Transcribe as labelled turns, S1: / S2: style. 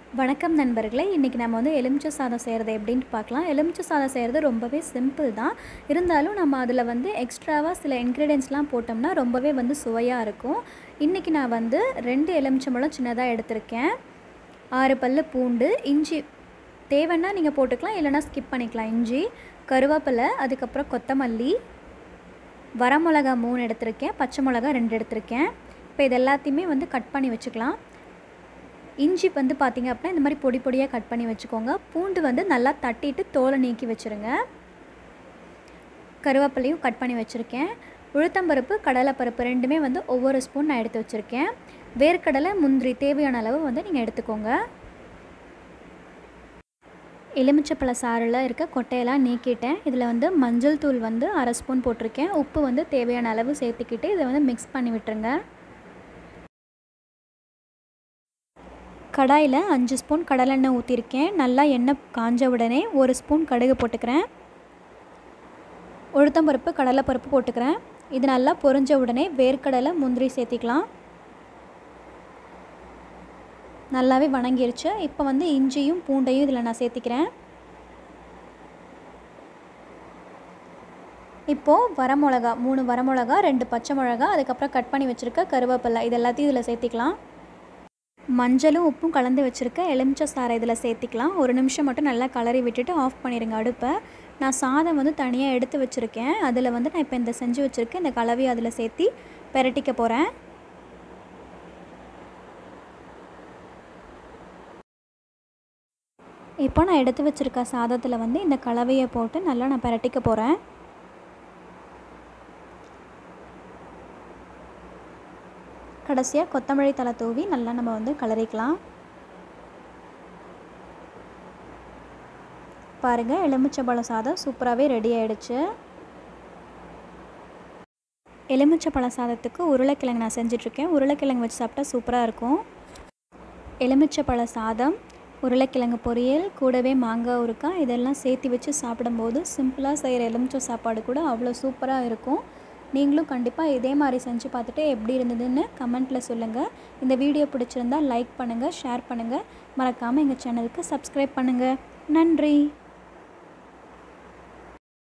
S1: வணக்கம் நண்பர்களே இன்றைக்கி நம்ம வந்து எலுமிச்சை சாதம் செய்கிறது எப்படின்ட்டு பார்க்கலாம் எலுமிச்சை சாதம் செய்கிறது ரொம்பவே சிம்பிள் தான் இருந்தாலும் நம்ம அதில் வந்து எக்ஸ்ட்ராவாக சில இன்க்ரீடியன்ஸ்லாம் போட்டோம்னா ரொம்பவே வந்து சுவையாக இருக்கும் இன்றைக்கி நான் வந்து ரெண்டு எலுமிச்சம்பழம் சின்னதாக எடுத்திருக்கேன் ஆறு பல்லு பூண்டு இஞ்சி தேவைன்னா நீங்கள் போட்டுக்கலாம் இல்லைனா ஸ்கிப் பண்ணிக்கலாம் இஞ்சி கருவேப்பிலை அதுக்கப்புறம் கொத்தமல்லி வரமிளகா மூணு எடுத்திருக்கேன் பச்சை மிளகா ரெண்டு எடுத்திருக்கேன் இப்போ இது எல்லாத்தையுமே வந்து கட் பண்ணி வச்சுக்கலாம் இஞ்சி வந்து பார்த்திங்க அப்படின்னா இந்த மாதிரி பொடி பொடியாக கட் பண்ணி வச்சுக்கோங்க பூண்டு வந்து நல்லா தட்டிட்டு தோலை நீக்கி வச்சுருங்க கருவேப்பிலையும் கட் பண்ணி வச்சுருக்கேன் உளுத்தம்பருப்பு கடலைப்பருப்பு ரெண்டுமே வந்து ஒவ்வொரு ஸ்பூன் நான் எடுத்து வச்சுருக்கேன் வேர்க்கடலை முந்திரி தேவையான அளவு வந்து நீங்கள் எடுத்துக்கோங்க எலுமிச்சப்பழ சாறில் இருக்க கொட்டையெல்லாம் நீக்கிட்டேன் இதில் வந்து மஞ்சள் தூள் வந்து அரை ஸ்பூன் போட்டிருக்கேன் உப்பு வந்து தேவையான அளவு சேர்த்துக்கிட்டு இதை வந்து மிக்ஸ் பண்ணி விட்டுருங்க கடாயில் அஞ்சு ஸ்பூன் கடலெண்ணெய் ஊற்றிருக்கேன் நல்லா எண்ணெய் காஞ்ச உடனே ஒரு ஸ்பூன் கடுகு போட்டுக்கிறேன் உளுத்தம்பருப்பு கடலைப்பருப்பு போட்டுக்கிறேன் இது நல்லா பொரிஞ்ச உடனே வேர்க்கடலை முந்திரி சேர்த்திக்கலாம் நல்லாவே வணங்கிருச்சு இப்போ வந்து இஞ்சியும் பூண்டையும் இதில் நான் சேர்த்திக்கிறேன் இப்போது வரமிளகா மூணு வரமிளகா ரெண்டு பச்சை மிளகா அதுக்கப்புறம் கட் பண்ணி வச்சுருக்க கருவேப்பிலை இது எல்லாத்தையும் இதில் சேர்த்திக்கலாம் மஞ்சளும் உப்பும் கலந்து வச்சுருக்க எலுமிச்சை சாறை இதில் சேர்த்திக்கலாம் ஒரு நிமிஷம் மட்டும் நல்லா கலரி விட்டுட்டு ஆஃப் பண்ணிடுங்க அடுப்பை நான் சாதம் வந்து தனியாக எடுத்து வச்சுருக்கேன் அதில் வந்து நான் இப்போ இந்த செஞ்சு வச்சுருக்கேன் இந்த கலவையை அதில் சேர்த்தி பெரட்டிக்க போகிறேன் இப்போ நான் எடுத்து வச்சுருக்க சாதத்தில் வந்து இந்த கலவையை போட்டு நல்லா நான் பெரட்டிக்க போகிறேன் கடைசியாக கொத்தமல்லி தலை தூவி நல்லா நம்ம வந்து கலரிக்கலாம் பாருங்கள் எலுமிச்சப்பழம் சாதம் சூப்பராகவே ரெடி ஆகிடுச்சு எலுமிச்சப்பழ சாதத்துக்கு உருளைக்கிழங்கு நான் செஞ்சிட்ருக்கேன் உருளைக்கிழங்கு வச்சு சாப்பிட்டா சூப்பராக இருக்கும் எலுமிச்சப்பழ சாதம் உருளைக்கிழங்கு பொரியல் கூடவே மாங்காய் உருக்காய் இதெல்லாம் சேர்த்து வச்சு சாப்பிடும்போது சிம்பிளாக செய்கிற எலுமிச்சை சாப்பாடு கூட அவ்வளோ சூப்பராக இருக்கும் நீங்களும் கண்டிப்பாக இதே மாதிரி செஞ்சு பார்த்துட்டு எப்படி இருந்ததுன்னு கமெண்ட்டில் சொல்லுங்கள் இந்த வீடியோ பிடிச்சிருந்தால் லைக் பண்ணுங்கள் ஷேர் பண்ணுங்கள் மறக்காமல் எங்கள் சேனலுக்கு சப்ஸ்கிரைப் பண்ணுங்கள் நன்றி